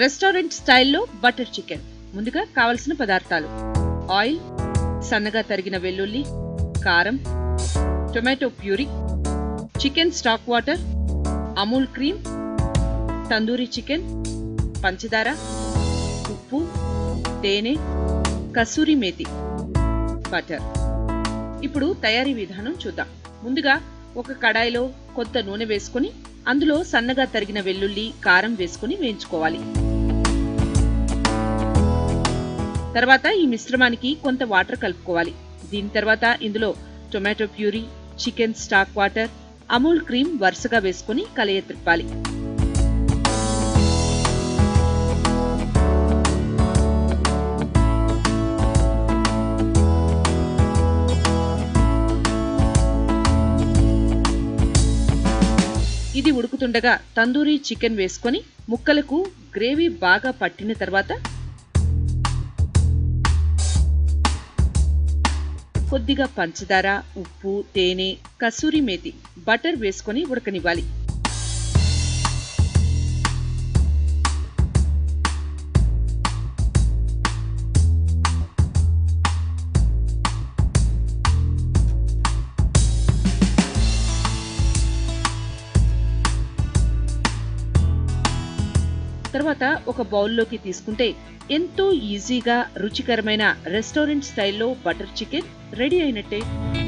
restaurant స్టైల్లో butter chicken ముందుగా కావలసిన పదార్థాలు ఆయిల్ సన్నగా తరిగిన వెల్లుల్లి కారం tomato puree chicken stock water Amul cream tandoori chicken పంచదార ఉప్పు తేనె కసూరి మేతి బటర్ ఇప్పుడు తయారీ విధానం చూద్దాం ముందుగా ఒక కడాయిలో కొంత నూనె వేసుకొని అందులో సన్నగా తరిగిన వెల్లుల్లి కారం వేసుకొని వేయించుకోవాలి తర్వాత ఈ మిశ్రమానికి కొంత వాటర్ కలుపుకోవాలి దీని తర్వాత ఇందులో tomato puree chicken stock water Amul cream వరుసగా వేసుకొని కలయ త్రిప్పాలి ఇది ఉడుకుతుండగా తందూరి చికెన్ వేసుకొని ముక్కలకు గ్రేవీ బాగా పట్టిన తర్వాత కొద్దిగా పంచదార ఉప్పు తేనె కసూరి మేతి బటర్ వేసుకొని ఉడకనివ్వాలి తర్వాత ఒక బౌల్లోకి తీసుకుంటే ఎంతో ఈజీగా రుచికరమైన రెస్టారెంట్ స్టైల్లో బటర్ చికెన్ రెడీ అయినట్టే